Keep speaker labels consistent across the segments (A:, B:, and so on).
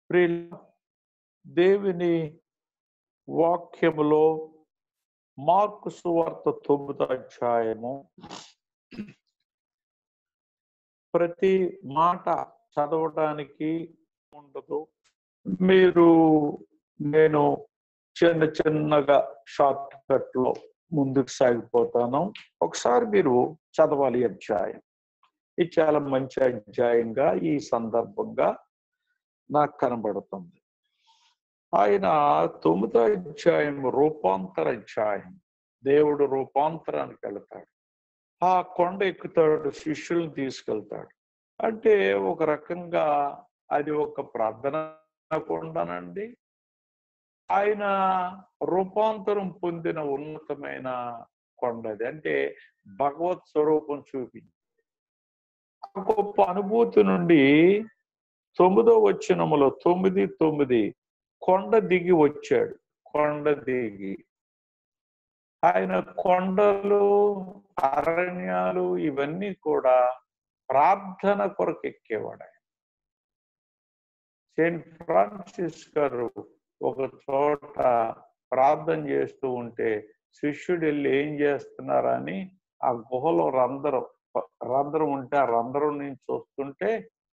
A: ప్రియ దేవుని వాక్యములో మార్కు సువార్త తొమ్మిదో అధ్యాయము ప్రతి మాట చదవడానికి ఉండదు మీరు నేను చిన్న చిన్నగా షార్ట్ కట్ లో ముందుకు సాగిపోతాను ఒకసారి మీరు చదవాలి అధ్యాయం ఇది చాలా మంచి అధ్యాయంగా ఈ సందర్భంగా నాకు కనబడుతుంది ఆయన తొమ్మిదో అధ్యాయం రూపాంతర అధ్యాయం దేవుడు రూపాంతరానికి వెళ్తాడు ఆ కొండ ఎక్కుతాడు శిష్యుల్ని తీసుకెళ్తాడు అంటే ఒక రకంగా అది ఒక ప్రార్థన కొండనండి ఆయన రూపాంతరం పొందిన ఉన్నతమైన కొండది అంటే భగవత్ స్వరూపం చూపించి ఆ గొప్ప అనుభూతి నుండి తొమ్మిదో వచ్చినములో తొమ్మిది తొమ్మిది కొండ దిగి వచ్చాడు కొండ దిగి ఆయన కొండలు అరణ్యాలు ఇవన్నీ కూడా ప్రార్థన కొరకు ఎక్కేవాడు ఆయన సెయింట్ ఫ్రాన్సిస్ గారు ఒక చోట ప్రార్థన చేస్తూ ఉంటే శిష్యుడు వెళ్ళి ఏం చేస్తున్నారని ఆ గుహలో రంధ్రం రంధ్రం ఉంటే ఆ రంధ్రం నుంచి వస్తుంటే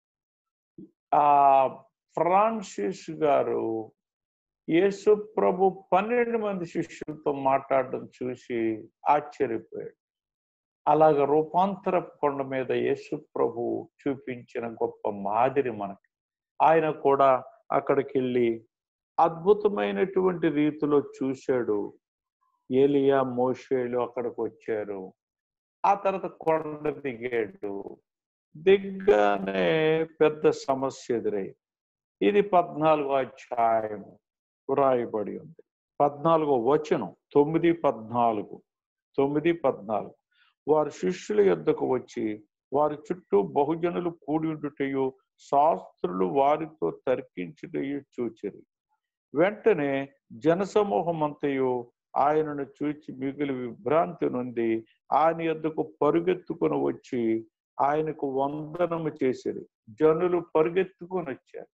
A: ఆ ఫ్రాన్సిస్ గారు యేసు ప్రభు పన్నెండు మంది శిష్యులతో మాట్లాడడం చూసి ఆశ్చర్యపోయాడు అలాగ రూపాంతర కొండ మీద యేసు ప్రభు చూపించిన గొప్ప మాదిరి మనకి ఆయన కూడా అక్కడికి వెళ్ళి అద్భుతమైనటువంటి రీతిలో చూశాడు ఏలియా మోషేలు అక్కడికి వచ్చారు ఆ తర్వాత కొండ దిగాడు దిగ్గానే పెద్ద సమస్య ఎదురై ఇది పద్నాలుగో అధ్యాయం వ్రాయబడి ఉంది పద్నాలుగో వచనం తొమ్మిది పద్నాలుగు తొమ్మిది పద్నాలుగు వారి శిష్యుల యొద్దకు వచ్చి వారి చుట్టూ బహుజనులు కూడి ఉండుటయు శాస్త్రులు వారితో తర్కించుటయు చూచిరి వెంటనే జనసమూహం అంతయు ఆయనను చూచి మిగిలి విభ్రాంతి నుండి ఆయన యొద్దకు పరుగెత్తుకుని వచ్చి ఆయనకు వందనము చేసిరి జనులు పరుగెత్తుకొని వచ్చారు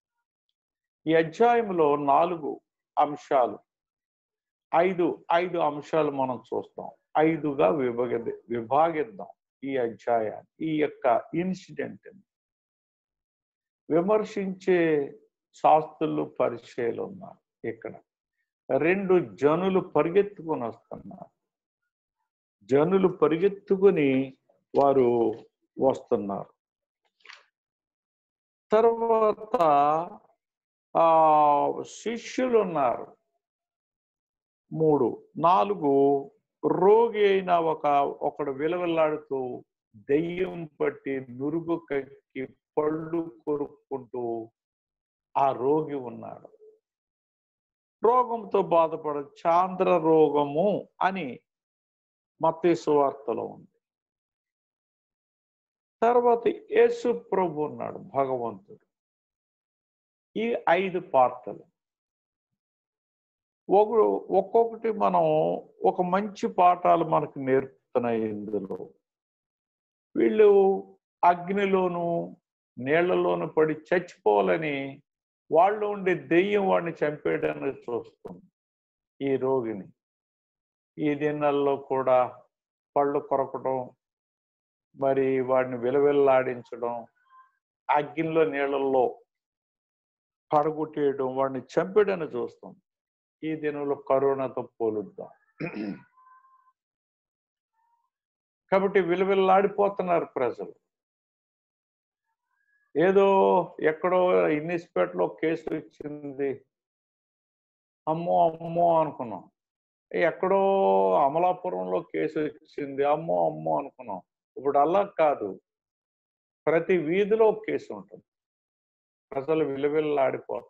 A: ఈ అధ్యాయంలో నాలుగు అంశాలు ఐదు ఐదు అంశాలు మనం చూస్తాం ఐదుగా విభగ విభాగిద్దాం ఈ అధ్యాయాన్ని ఈ యొక్క ఇన్సిడెంట్ విమర్శించే శాస్త్రులు పరిచయాలు ఉన్నారు ఇక్కడ రెండు జనులు పరిగెత్తుకొని వస్తున్నారు జనులు పరిగెత్తుకొని వారు వస్తున్నారు తర్వాత ఆ శిష్యులు ఉన్నారు మూడు నాలుగు రోగి అయిన ఒక ఒకడు విలవిల్లాడుతూ దెయ్యం పట్టి నురుగు కక్కి పళ్ళు కొరుక్కుంటూ ఆ రోగి ఉన్నాడు రోగంతో బాధపడ చాంద్ర రోగము అని మత్తేసు వార్తలో ఉంది తర్వాత యేసు ప్రభు ఉన్నాడు భగవంతుడు ఈ ఐదు పాత్రలు ఒక ఒక్కొక్కటి మనం ఒక మంచి పాఠాలు మనకు నేర్పుతున్నాయి ఇందులో వీళ్ళు అగ్నిలోను నీళ్లలోను పడి చచ్చిపోవాలని వాళ్ళు ఉండే దెయ్యం వాడిని చంపేయడానికి చూస్తుంది ఈ రోగిని ఈ దినాల్లో కూడా పళ్ళు కొరకడం మరి వాడిని విలవిల్లాడించడం అగ్నిలో నీళ్ళల్లో పడగొట్టేయడం వాడిని చంపేయడాన్ని చూస్తాం ఈ దినంలో కరోనాతో పోలుద్దాం కాబట్టి విలువిల్లాడిపోతున్నారు ప్రజలు ఏదో ఎక్కడో ఇన్నిస్పేటలో కేసు వచ్చింది అమ్మో అమ్మో అనుకున్నాం ఎక్కడో అమలాపురంలో కేసు వచ్చింది అమ్మో అమ్మో అనుకున్నాం ఇప్పుడు అలా కాదు ప్రతి వీధిలో కేసు ఉంటుంది ప్రజలు విలువిల్లాడిపోతారు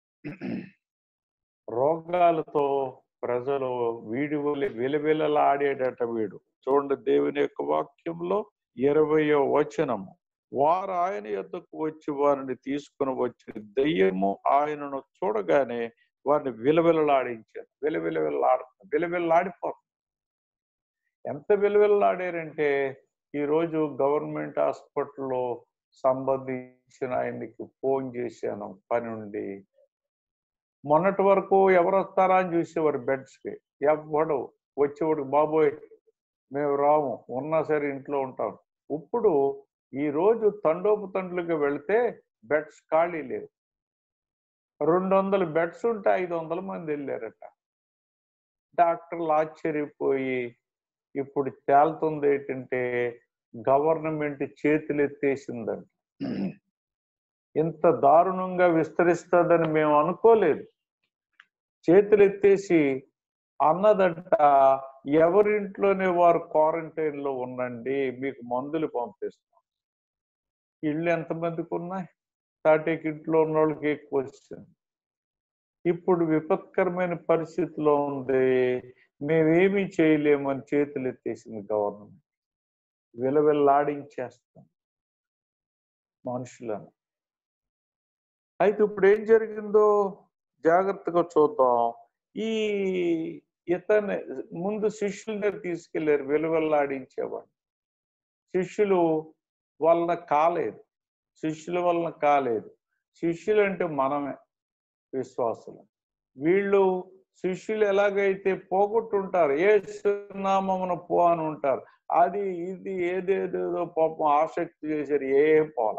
A: రోగాలతో ప్రజలు వీడి విలువిలలాడేటట వీడు చూడండి దేవుని యొక్క వాక్యంలో ఇరవయో వచనము వారు ఆయన యొద్దకు వచ్చి వారిని తీసుకుని వచ్చి దెయ్యము ఆయనను చూడగానే వారిని విలువిలలాడించారు విలువిలలాడ విలువిల్లాడిపోతుంది ఎంత విలువిల్లాడారంటే ఈరోజు గవర్నమెంట్ హాస్పిటల్లో సంబంధించిన ఆయనకి ఫోన్ చేశాను పని ఉండి మొన్నటి వరకు ఎవరు వస్తారా అని చూసేవారు బెడ్స్కి ఎవ్వడు వచ్చేవాడు బాబోయ్ మేము రాము ఉన్నా సరే ఇంట్లో ఉంటాం ఇప్పుడు ఈ రోజు తండోపు తండ్రులుగా వెళితే బెడ్స్ ఖాళీ లేవు రెండు వందల బెడ్స్ ఉంటే ఐదు వందల మంది వెళ్ళారట డాక్టర్లు ఆశ్చర్యపోయి ఇప్పుడు తేలుతుంది ఏంటంటే గవర్నమెంట్ చేతులు ఎత్తేసిందంట ఇంత దారుణంగా విస్తరిస్తుందని మేము అనుకోలేదు చేతులు ఎత్తేసి అన్నదంట ఎవరింట్లోనే వారు క్వారంటైన్ లో ఉండండి మీకు మందులు పంపిస్తాం ఇళ్ళు ఎంతమందికి ఉన్నాయి తాటేకి ఇంట్లో ఉన్న వాళ్ళకి ఎక్కువ వచ్చింది ఇప్పుడు విపత్కరమైన పరిస్థితిలో ఉంది మేమేమీ చేయలేమని చేతులు ఎత్తేసింది గవర్నమెంట్ విలవిల్లాడించేస్తాం మనుషులను అయితే ఇప్పుడు ఏం జరిగిందో జాగ్రత్తగా చూద్దాం ఈ ఇతని ముందు శిష్యుల దగ్గర తీసుకెళ్లారు విలువల్లాడించేవాడు శిష్యులు వలన కాలేదు శిష్యుల వలన కాలేదు శిష్యులు అంటే మనమే విశ్వాసులు వీళ్ళు శిష్యులు ఎలాగైతే పోగొట్టుంటారు ఏ నామమున పో అని ఉంటారు అది ఇది ఏదేదేదో పాపం ఆసక్తి చేశారు ఏం పోల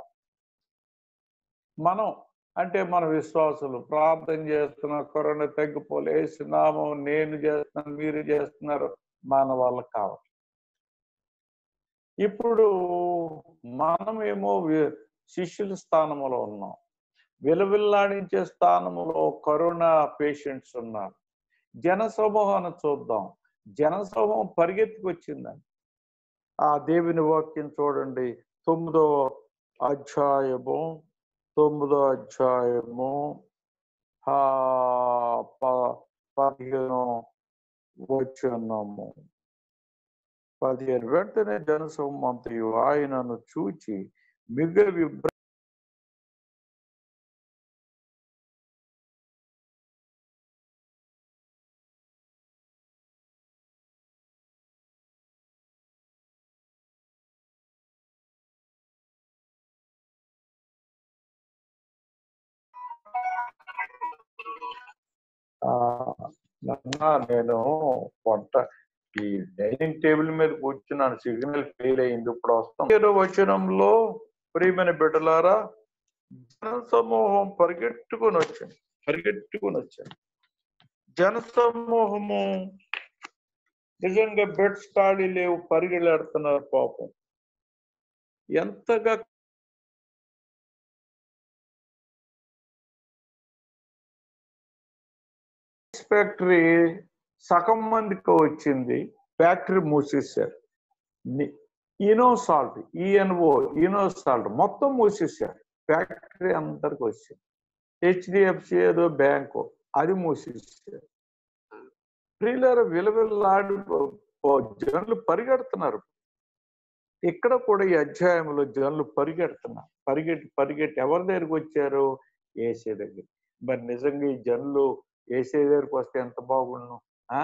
A: మనం అంటే మన విశ్వాసులు ప్రార్థన చేస్తున్నారు కరోనా తగ్గిపోలే నామం నేను చేస్తున్నాను మీరు చేస్తున్నారు మన వాళ్ళకి కావాలి ఇప్పుడు మనమేమో వి- శిష్యుల స్థానంలో ఉన్నాం విలవిల్లాడించే స్థానంలో కరోనా పేషెంట్స్ ఉన్నారు జన సమూహాన్ని చూద్దాం జన సమూహం పరిగెత్తుకొచ్చిందండి ఆ దేవుని వాక్యం చూడండి తొమ్మిదో అధ్యాయము తొమ్మిదో అధ్యాయము ఆ ప- పదిహేను వచ్చున్నాము పదిహేను వెంటనే జనసమూహంతయు ఆయనను చూచి మిగిలి విభ్ర ఆ, నాన్న నేను వంట ఈ డైనింగ్ టేబుల్ మీద కూర్చున్నాను సిగ్నల్ ఫెయిల్ అయింది ఇప్పుడు వస్తాం ఏదో వచనంలో ప్రియమైన బిడ్డలారా జన సమూహం పరిగెట్టుకొని వచ్చింది పరిగెట్టుకొని వచ్చింది జన సమూహము నిజంగా బెడ్స్ ఖాళీ లేవు పరిగెళ్ళాడుతున్నారు పాపం ఎంతగా ఫ్యాక్టరీ సగం మందికి వచ్చింది ఫ్యాక్టరీ మూసేశారు ని- Eno salt ENO Eno salt మొత్తం మూసేశారు ఫ్యాక్టరీ అందరికి వచ్చింది హెచ్డిఎఫ్సి ఏదో బ్యాంకు అది మూసేశారు ప్రియులార విలువలాడి జనులు పరిగెడుతున్నారు ఇక్కడ కూడా ఈ అధ్యాయంలో జనులు పరిగెడుతున్నారు పరిగెట్టి పరిగెట్టి ఎవరి దగ్గరికి వచ్చారు ఏసే దగ్గర మరి నిజంగా ఈ జనులు ఏసే దగ్గరికి వస్తే ఎంత బాగుండు ఆ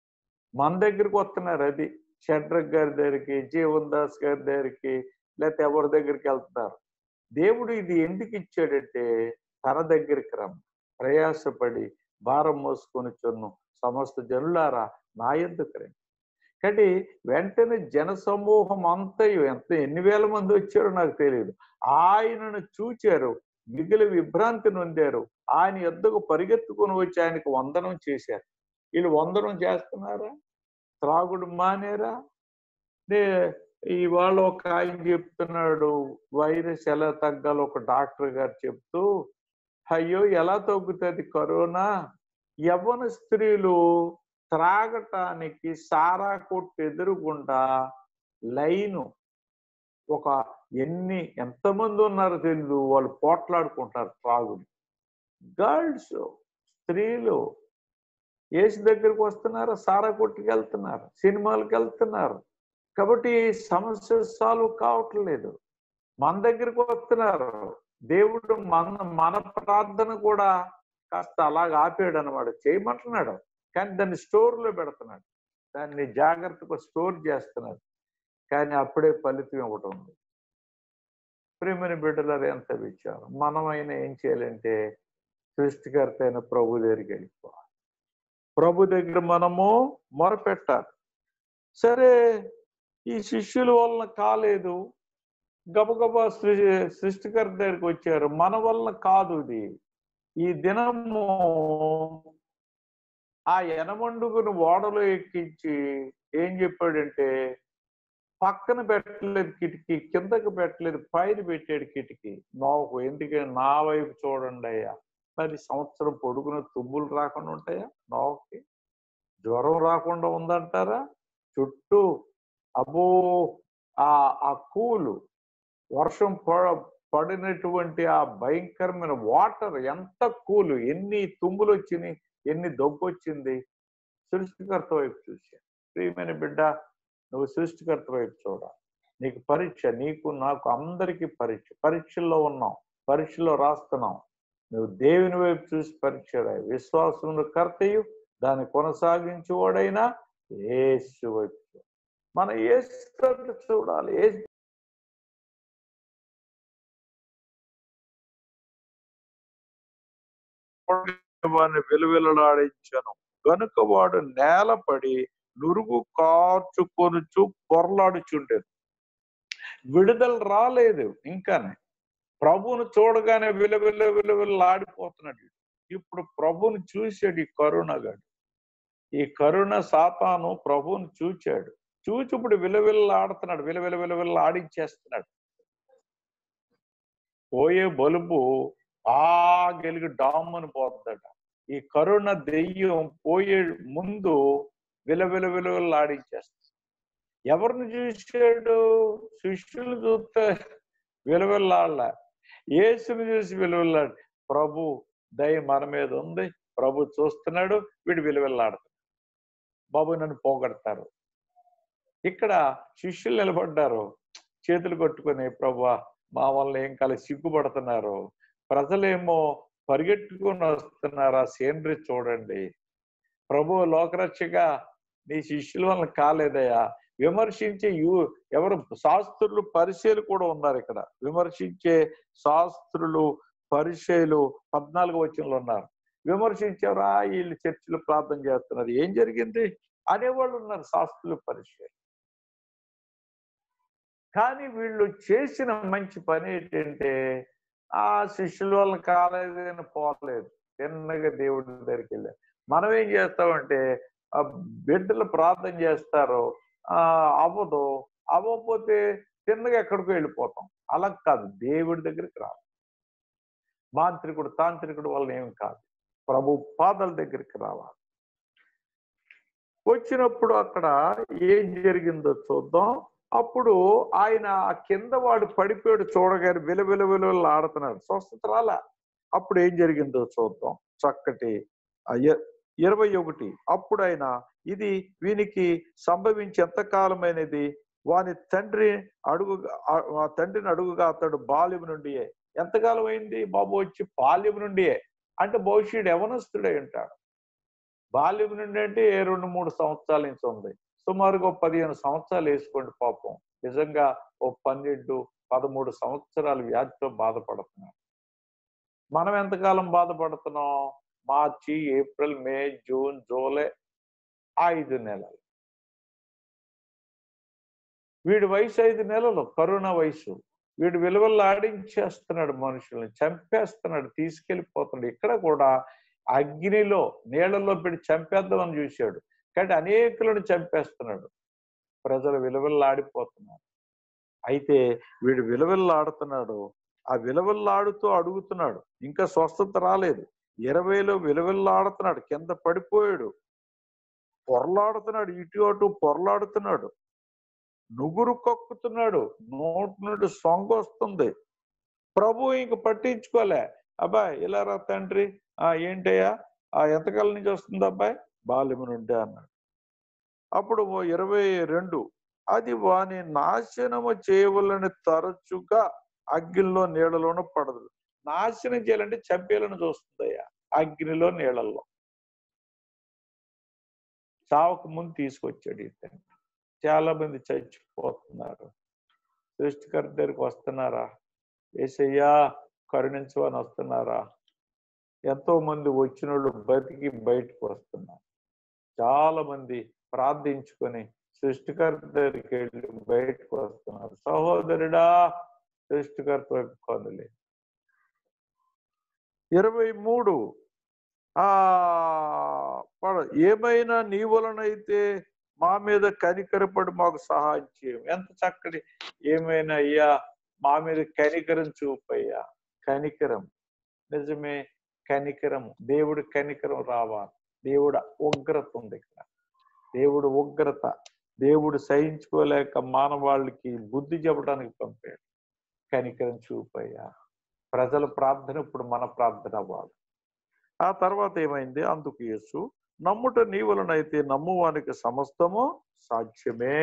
A: మన దగ్గరికి వస్తున్నారు అది షడ్రక్ గారి దగ్గరికి జీవన్ దాస్ గారి దగ్గరికి లేకపోతే ఎవరి దగ్గరికి వెళ్తున్నారు దేవుడు ఇది ఎందుకు ఇచ్చాడంటే తన దగ్గరికి రమ్మ ప్రయాసపడి భారం మోసుకొని చున్ను సమస్త జనులారా నా ఎందుకు రండి కాబట్టి వెంటనే జన సమూహం అంతయు ఎంత ఎన్ని వేల మంది వచ్చారో నాకు తెలియదు ఆయనను చూచారు మిగిలి విభ్రాంతి నొందారు ఆయన ఎద్దకు పరిగెత్తుకొని వచ్చి ఆయనకు వందనం చేశారు వీళ్ళు వందనం చేస్తున్నారా త్రాగుడు మానేరా నే ఇవాళ ఒక ఆయన చెప్తున్నాడు వైరస్ ఎలా తగ్గాలో ఒక డాక్టర్ గారు చెప్తూ అయ్యో ఎలా తగ్గుతుంది కరోనా యవ్వన స్త్రీలు త్రాగటానికి సారా కొట్టు ఎదురుగుండా లైను ఒక ఎన్ని ఎంతమంది ఉన్నారో తెలియదు వాళ్ళు పోట్లాడుకుంటారు త్రాగుడు గర్ల్స్ స్త్రీలు ఏసు దగ్గరికి వస్తున్నారు సారా కొట్టుకు వెళ్తున్నారు సినిమాలకు వెళ్తున్నారు కాబట్టి సమస్య సాల్వ్ కావట్లేదు మన దగ్గరికి వస్తున్నారు దేవుడు మన మన ప్రార్థన కూడా కాస్త అలాగ ఆపేయడు అనమాట చేయమంటున్నాడు కానీ దాన్ని స్టోర్లో పెడుతున్నాడు దాన్ని జాగ్రత్తగా స్టోర్ చేస్తున్నాడు కానీ అప్పుడే ఫలితం ఇవ్వటం ఉంది ప్రేమని బిడ్డలారు ఎంత విచారం మనమైనా ఏం చేయాలంటే సృష్టికర్త అయిన ప్రభు దగ్గరికి వెళ్ళిపోవాలి ప్రభు దగ్గర మనము మొరపెట్టాలి సరే ఈ శిష్యుల వలన కాలేదు గబగబా సృ సృష్టికర్త దగ్గరికి వచ్చారు మన వలన కాదు ఇది ఈ దినము ఆ ఎనమండుగును ఓడలో ఎక్కించి ఏం చెప్పాడంటే పక్కన పెట్టలేదు కిటికీ కిందకి పెట్టలేదు పైన పెట్టాడు కిటికీ నాకు ఎందుకంటే నా వైపు చూడండి అయ్యా పది సంవత్సరం పొడుగున తుమ్ములు రాకుండా ఉంటాయా నోకి జ్వరం రాకుండా ఉందంటారా చుట్టూ అబ్బో ఆ ఆ కూలు వర్షం పడ పడినటువంటి ఆ భయంకరమైన వాటర్ ఎంత కూలు ఎన్ని తుమ్ములు వచ్చినాయి ఎన్ని దగ్గు వచ్చింది సృష్టికర్త వైపు చూసా ప్రియమైన బిడ్డ నువ్వు సృష్టికర్త వైపు చూడాలి నీకు పరీక్ష నీకు నాకు అందరికీ పరీక్ష పరీక్షల్లో ఉన్నాం పరీక్షలో రాస్తున్నాం నువ్వు దేవుని వైపు చూసి పరీక్ష రాయి విశ్వాసమును కర్తయు దాన్ని కొనసాగించేవాడైనా ఏసు వైపు చూడాలి. మన ఏసు వైపు చూడాలి ఏసు వాడిని వెలువెలలాడించను గనుక వాడు నేలపడి నురుగు కార్చుకొనుచు పొరలాడుచుండేది విడుదల రాలేదు ఇంకానే ప్రభువును చూడగానే విలువెల విలువెల్లాడిపోతున్నాడు ఇప్పుడు ప్రభువును చూశాడు ఈ కరుణగాడు ఈ కరుణ సాతాను ప్రభువును చూచాడు చూచి ఇప్పుడు విలువెల్లాడుతున్నాడు విలువెల విలువెల్ల ఆడించేస్తున్నాడు పోయే బలుపు ఆ గెలిగి డామ్మని పోతుందట ఈ కరుణ దెయ్యం పోయే ముందు విలవిల విలువలు ఆడించేస్తుంది ఎవరిని చూశాడు శిష్యులు చూస్తే విలువల్లాడలే యేసుని చూసి విలువల్లాడు ప్రభు దయ మన మీద ఉంది ప్రభు చూస్తున్నాడు వీడు విలువల్లాడుతున్నాడు బాబు నన్ను పోగొడతారు ఇక్కడ శిష్యులు నిలబడ్డారు చేతులు కొట్టుకొని ప్రభా మా వల్ల ఏం కాలే సిగ్గుపడుతున్నారు ప్రజలేమో పరిగెట్టుకుని వస్తున్నారు ఆ సేంద్రి చూడండి ప్రభు లోకరక్షగా నీ శిష్యుల వల్ల కాలేదయ్యా విమర్శించే యు ఎవరు శాస్త్రులు పరిచయలు కూడా ఉన్నారు ఇక్కడ విమర్శించే శాస్త్రులు పరిచయలు పద్నాలుగు వచనంలో ఉన్నారు విమర్శించారా వీళ్ళు చర్చిలు ప్రార్థన చేస్తున్నారు ఏం జరిగింది అనేవాళ్ళు ఉన్నారు శాస్త్రులు పరిచయం కానీ వీళ్ళు చేసిన మంచి పని ఏంటంటే ఆ శిష్యుల వల్ల కాలేదని పోలేదు చిన్నగా దేవుడి దగ్గరికి వెళ్ళారు మనం ఏం చేస్తామంటే ఆ బిడ్డలు ప్రార్థన చేస్తారు ఆ అవ్వదు అవ్వకపోతే చిన్నగా ఎక్కడికో వెళ్ళిపోతాం అలా కాదు దేవుడి దగ్గరికి రావాలి మాంత్రికుడు తాంత్రికుడు వల్ల ఏం కాదు ప్రభు పాదాల దగ్గరికి రావాలి వచ్చినప్పుడు అక్కడ ఏం జరిగిందో చూద్దాం అప్పుడు ఆయన ఆ కింద వాడు పడిపోయాడు చూడగానే విలువిల విలువలు ఆడుతున్నాడు స్వస్థత రాలా అప్పుడు ఏం జరిగిందో చూద్దాం చక్కటి ఆ ఇ- ఇరవై ఒకటి అప్పుడు ఆయన ఇది వీనికి సంభవించి ఎంతకాలమైనది వాని తండ్రి అడుగు ఆ తండ్రిని అడుగుగా అతడు బాల్యం నుండియే ఎంతకాలం అయింది బాబు వచ్చి బాల్యం నుండియే అంటే భవిష్యుడు యవనస్తుడే ఉంటాడు బాల్యం నుండి అంటే ఏ రెండు మూడు సంవత్సరాల నుంచి ఉంది సుమారుగా ఒక పదిహేను సంవత్సరాలు వేసుకోండి పాపం నిజంగా ఓ పన్నెండు పదమూడు సంవత్సరాలు వ్యాధితో బాధపడుతున్నాం మనం ఎంతకాలం బాధపడుతున్నాం March April May June July ఐదు నెలలు వీడి వయసు ఐదు నెలలు కరోనా వయసు వీడు విలువలు ఆడించేస్తున్నాడు మనుషుల్ని చంపేస్తున్నాడు తీసుకెళ్లిపోతున్నాడు ఇక్కడ కూడా అగ్నిలో నీళ్ళలో పెట్టి చంపేద్దామని చూశాడు కానీ అనేకులను చంపేస్తున్నాడు ప్రజలు విలువల్లాడిపోతున్నారు అయితే వీడు విలువల్లాడుతున్నాడు ఆ విలువల్లాడుతూ అడుగుతున్నాడు ఇంకా స్వస్థత రాలేదు ఇరవైలో విలువల్లాడుతున్నాడు కింద పడిపోయాడు పొరలాడుతున్నాడు ఇటు అటు పొరలాడుతున్నాడు నుగురు కక్కుతున్నాడు నోటి నుండి సొంగ వస్తుంది ప్రభు ఇంక పట్టించుకోలే అబ్బాయి ఇలా రా తండ్రి ఆ ఏంటయ్యా ఆ ఎంతకాలం నుంచి వస్తుంది అబ్బాయి బాల్యము నుండి అన్నాడు అప్పుడు ఓ ఇరవై రెండు అది వాని నాశనము చేయవలని తరచుగా అగ్నిలో నీళ్ళలోనూ పడదు నాశనం చేయాలంటే చంపేయాలని చూస్తుందయ్యా అగ్నిలో నీళ్ళల్లో చావక ముందు తీసుకొచ్చాడు ఇతను చాలా మంది చచ్చిపోతున్నారు సృష్టికర్త దగ్గరికి వస్తున్నారా ఏసయ్యా కరుణించమని వస్తున్నారా ఎంతో మంది వచ్చిన వాళ్ళు బతికి బయటకు వస్తున్నారు చాలా మంది ప్రార్థించుకొని సృష్టికర్త దగ్గరికి వెళ్ళి బయటకు వస్తున్నారు సహోదరుడా సృష్టికర్త వైపు కనులే ఇరవై మూడు ఆ పడ- ఏమైనా నీ వలనైతే మా మీద కనికరపడి మాకు సహాయం చేయం ఎంత చక్కటి ఏమైనా అయ్యా మా మీద కనికరం చూపయ్యా కనికరం నిజమే కనికరం దేవుడి కనికరం రావాలి దేవుడు ఉగ్రత ఉంది ఇక్కడ దేవుడు ఉగ్రత దేవుడు సహించుకోలేక మానవాళికి బుద్ధి చెప్పడానికి పంపాడు కనికరం చూపయ్యా ప్రజల ప్రార్థన ఇప్పుడు మన ప్రార్థన అవ్వాలి ఆ తర్వాత ఏమైంది అందుకు యేసు నమ్ముట నీ వలనైతే నమ్మువానికి సమస్తము సాధ్యమే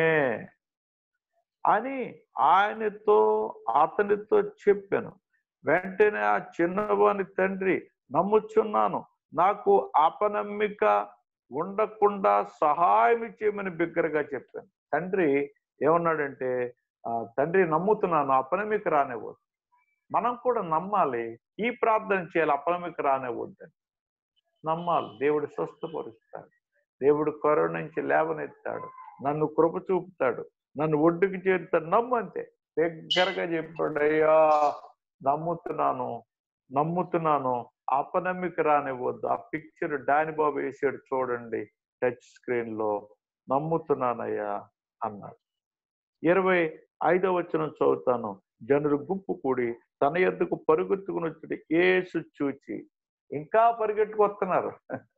A: అని ఆయనతో అతనితో చెప్పాను వెంటనే ఆ చిన్నవాని తండ్రి నమ్ముచున్నాను నాకు అపనమ్మిక ఉండకుండా సహాయం చేయమని బిగ్గరగా చెప్పాను తండ్రి ఏమన్నాడంటే ఆ, తండ్రి నమ్ముతున్నాను అపనమ్మిక రానివ్వద్దు మనం కూడా నమ్మాలి ఈ ప్రార్థన చేయాలి అపనమ్మిక రానివ్వద్దని నమ్మాలి దేవుడు స్వస్థపరుస్తాడు దేవుడు కరుణించి లేవనెత్తాడు నన్ను కృప చూపుతాడు నన్ను ఒడ్డుకి చేరుతాడు నమ్ము అంతే దగ్గరగా చెప్పాడు అయ్యా నమ్ముతున్నాను నమ్ముతున్నాను అపనమ్మిక రానివ్వద్దు ఆ పిక్చర్ డాని బాబు వేసాడు చూడండి టచ్ స్క్రీన్ లో నమ్ముతున్నానయ్యా అన్నాడు ఇరవై ఐదో వచనం చదువుతాను జనులు గుంపు కూడి తన ఎద్దుకు పరుగుెత్తుకుని వచ్చి ఏసు చూచి ఇంకా పరిగెట్టుకు వస్తున్నారు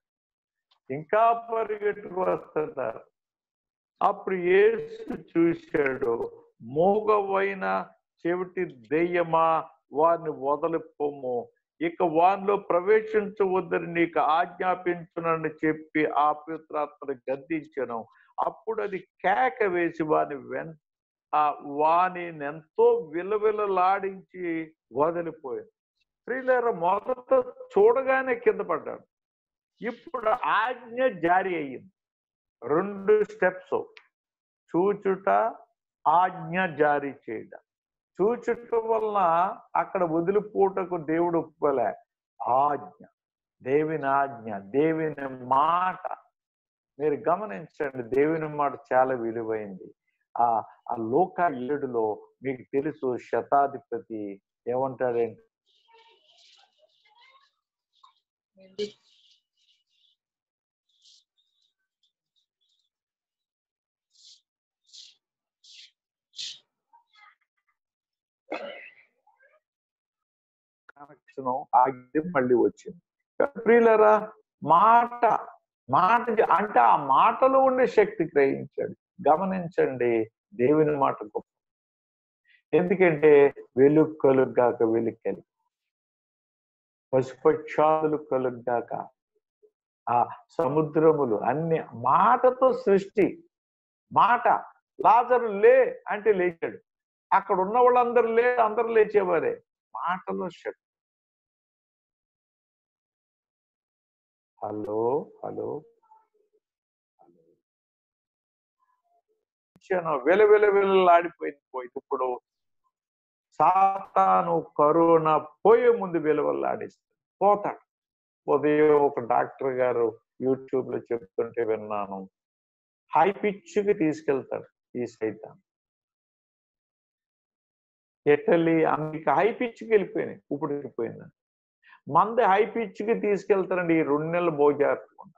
A: ఇంకా పరిగెట్టుకు వస్తున్నారు అప్పుడు ఏసు చూశాడు మూగవైన చెవిటి దెయ్యమా వారిని వదలిపోము ఇక వారిలో ప్రవేశించవద్దని నీకు ఆజ్ఞాపించునని చెప్పి ఆ పిత్రాత్మను గద్దించను అప్పుడు అది కేక వేసి వాని వెన్ ఆ వాని ఎంతో విలవిలలాడించి వదిలిపోయింది ప్రియులార మొదట చూడగానే కింద పడ్డాడు ఇప్పుడు ఆజ్ఞ జారీ అయ్యింది రెండు స్టెప్స్ చూచుట ఆజ్ఞ జారీ చేయడం చూచుట వలన అక్కడ వదిలిపోటకు దేవుడు ఒప్పుకోలే ఆజ్ఞ దేవుని ఆజ్ఞ దేవుని మాట మీరు గమనించండి దేవుని మాట చాలా విలువైంది ఆ ఆ లోక ఏడులో మీకు తెలుసు శతాధిపతి ఏమంటాడంటే కనెక్షన్ ఆగి మళ్ళీ వచ్చింది ప్రియులరా మాట మాట జ- అంటే ఆ మాటలో ఉండే శక్తి గ్రహించాడు గమనించండి దేవుని మాట గొప్ప ఎందుకంటే వెలుగు కలుగ్గాక వెలుగు కలిగి పశుపక్షాదులు కలుగ్గాక ఆ సముద్రములు అన్ని మాటతో సృష్టి మాట లాజరు లే అంటే లేచాడు అక్కడ ఉన్న వాళ్ళందరూ లే అందరూ లేచేవారే మాటలో శక్తి హలో హలో హలో వెల వెల వెలలాడిపోయింది పోయింది ఇప్పుడు సాతాను కరోనా పోయే ముందు వెలువల్లాడిస్తాడు పోతాడు ఉదయం ఒక డాక్టర్ గారు యూట్యూబ్ లో చెప్తుంటే విన్నాను హై పిచ్కి తీసుకెళ్తాడు ఈ సైతాన్ ఇటలీ అమెరికా హై పిచ్కి వెళ్ళిపోయినాయి ఇప్పుడు వెళ్ళిపోయింది మంది హై పిచ్కి తీసుకెళ్తారండి ఈ రెండు నెలలు భోజారుకుండా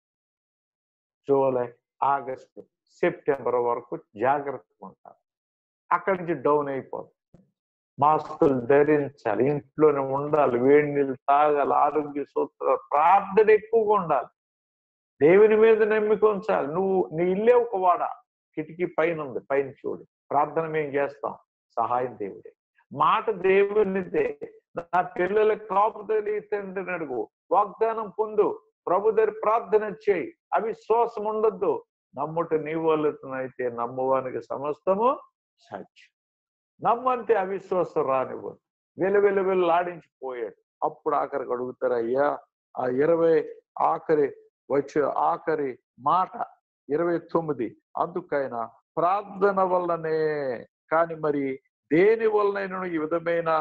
A: జూలై ఆగస్టు సెప్టెంబర్ వరకు జాగ్రత్తగా ఉంటారు అక్కడి నుంచి డౌన్ అయిపోతుంది మాస్కులు ధరించాలి ఇంట్లోనే ఉండాలి వేడి నీళ్ళు తాగాలి ఆరోగ్య సూత్రాలు ప్రార్థన ఎక్కువగా ఉండాలి దేవుని మీద నమ్మిక ఉంచాలి నువ్వు నీ ఇల్లే ఒక వాడ కిటికీ పైన ఉంది పైన చూడు ప్రార్థన మేము చేస్తాం సహాయం దేవుడే మాట దేవునిదే నా పిల్లలకు కాపు తెలియతండ్రిని అడుగు వాగ్దానం పొందు ప్రభు దగ్గర ప్రార్థన చేయి అవిశ్వాసం ఉండొద్దు నమ్ముట నీ వాళ్ళైతే నమ్మువానికి సమస్తము సాధ్యం నమ్మంతే అవిశ్వాసం రానివ్వదు వెలు వెలు వెలు ఆడించిపోయాడు అప్పుడు ఆఖరికి అడుగుతారు అయ్యా ఆ ఇరవై ఆఖరి వచ్చే ఆఖరి మాట ఇరవై తొమ్మిది అందుకైనా ప్రార్థన వల్లనే కానీ మరి దేని వలనైనా ఈ విధమైన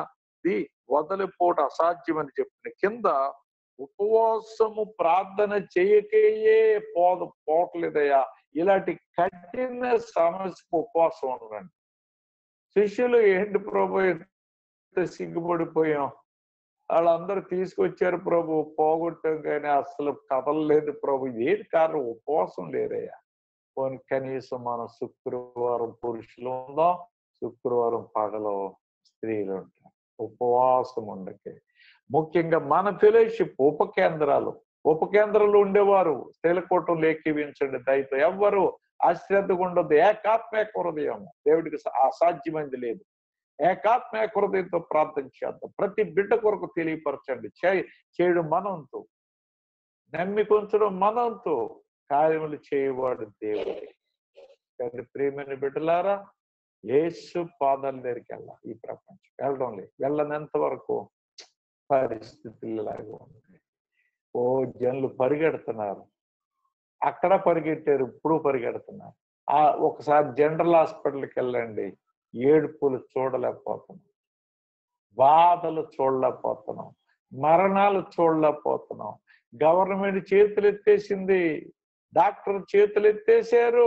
A: ఇది వదిలిపోట అసాధ్యమని చెప్పిన కింద ఉపవాసము ప్రార్థన చేయకయే పోదు పోవట్లేదయ్యా ఇలాంటి కఠిన సమస్యకు ఉపవాసం ఉండండి శిష్యులు ఏంటి ప్రభు ఎంత సిగ్గుపడిపోయాం వాళ్ళందరూ తీసుకొచ్చారు ప్రభు పోగొట్టాం కానీ అసలు కదలలేదు ప్రభు ఏది కారణం ఉపవాసం లేరయ్యా పోనీ కనీసం మనం శుక్రవారం పురుషులు ఉందాం శుక్రవారం పగలు స్త్రీలు ఉంటాం ఉపవాసం ఉండకే ముఖ్యంగా మన ఫెలోషిప్ ఉప కేంద్రాలు ఉప కేంద్రాలు ఉండేవారు స్త్రీలకూటం లేఖించండి దయతో ఎవ్వరు అశ్రద్ధగా ఉండదు ఏకాత్మక హృదయం దేవుడికి అసాధ్యమైంది లేదు ఏకాత్మక హృదయంతో ప్రార్థన చేద్దాం ప్రతి బిడ్డ కొరకు తెలియపరచండి చేయడం మనంతో నమ్మికొంచడం మనంతో కార్యములు చేయవాడు దేవుడు కానీ ప్రేమైన బిడ్డలారా యేసు పాదాల దగ్గరికి వెళ్ళాలి ఈ ప్రపంచం వెళ్ళడం లేదు వెళ్ళనంత వరకు పరిస్థితులు ఇలాగే ఉన్నాయి ఓ జనులు పరిగెడుతున్నారు అక్కడ పరిగెట్టారు ఇప్పుడు పరిగెడుతున్నారు ఆ ఒకసారి జనరల్ హాస్పిటల్కి వెళ్ళండి ఏడుపులు చూడలేకపోతున్నాం బాధలు చూడలేకపోతున్నాం మరణాలు చూడలేకపోతున్నాం గవర్నమెంట్ చేతులు ఎత్తేసింది డాక్టర్ చేతులు ఎత్తేసారు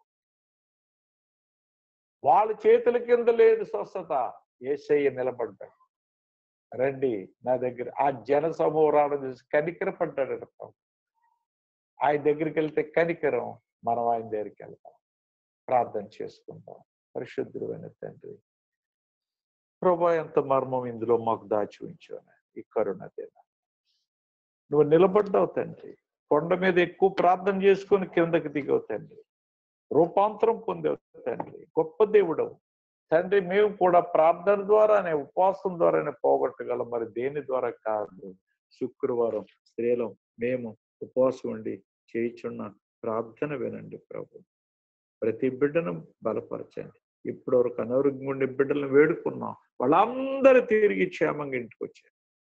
A: వాళ్ళ చేతుల కింద లేదు స్వస్థత ఏసయ్య నిలబడ్డాడు రండి నా దగ్గర ఆ జన సమూహాన్ని చూసి కనికరపడ్డాడు ఆయన దగ్గరికి వెళ్తే కనికరం మనం ఆయన దగ్గరికి వెళ్తాం ప్రార్థన చేసుకుంటాం పరిశుద్ధుడైన తండ్రి ప్రభా ఎంత మర్మం ఇందులో మాకు దాచి ఉంచాను ఈ కరుణ దేన నువ్వు నిలబడ్డావు తండ్రి కొండ మీద ఎక్కువ ప్రార్థన చేసుకుని కిందకి దిగవు తండ్రి రూపాంతరం పొందావు తండ్రి గొప్ప దేవుడవు తండ్రి మేము కూడా ప్రార్థన ద్వారానే ఉపవాసం ద్వారానే పోగొట్టగలం మరి దేని ద్వారా కాదు శుక్రవారం స్త్రీలం మేము ఉపవాసం ఉండి చేయుచున్న ప్రార్థన వినండి ప్రభు ప్రతి బిడ్డను బలపరచండి ఇప్పటి వరకు అనారోగ్యం ఉండే బిడ్డలను వేడుకున్నాం వాళ్ళందరూ తిరిగి క్షేమంగా ఇంటికి వచ్చారు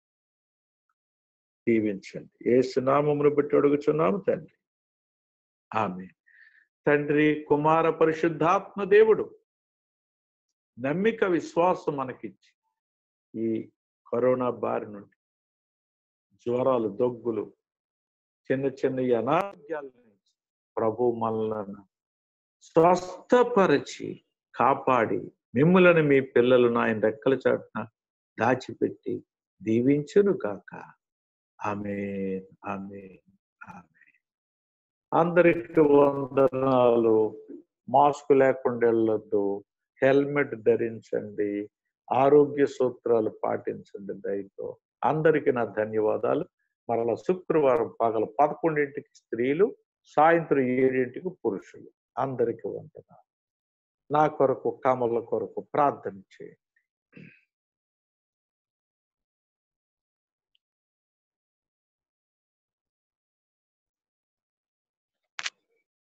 A: దీవించండి ఏ సునామమును బట్టి అడుగుచున్నాము తండ్రి ఆమె తండ్రి కుమార పరిశుద్ధాత్మ దేవుడు నమ్మిక విశ్వాసం మనకిచ్చి ఈ కరోనా బారి నుండి జ్వరాలు దగ్గులు చిన్న చిన్న అనారోగ్యాల నుంచి ప్రభు మనలను స్వస్థపరిచి కాపాడి మిమ్ములను మీ పిల్లలను ఆయన రెక్కల చాటున దాచిపెట్టి దీవించును కాక ఆమె ఆమె ఆమె అందరికి వందనాలు మాస్క్ లేకుండా వెళ్ళొద్దు హెల్మెట్ ధరించండి ఆరోగ్య సూత్రాలు పాటించండి దయతో అందరికీ నా ధన్యవాదాలు మరలా శుక్రవారం పగల పదకొండింటికి స్త్రీలు సాయంత్రం ఏడింటికి పురుషులు అందరికీ వందనాలు నా కొరకు కమల కొరకు ప్రార్థన చేయండి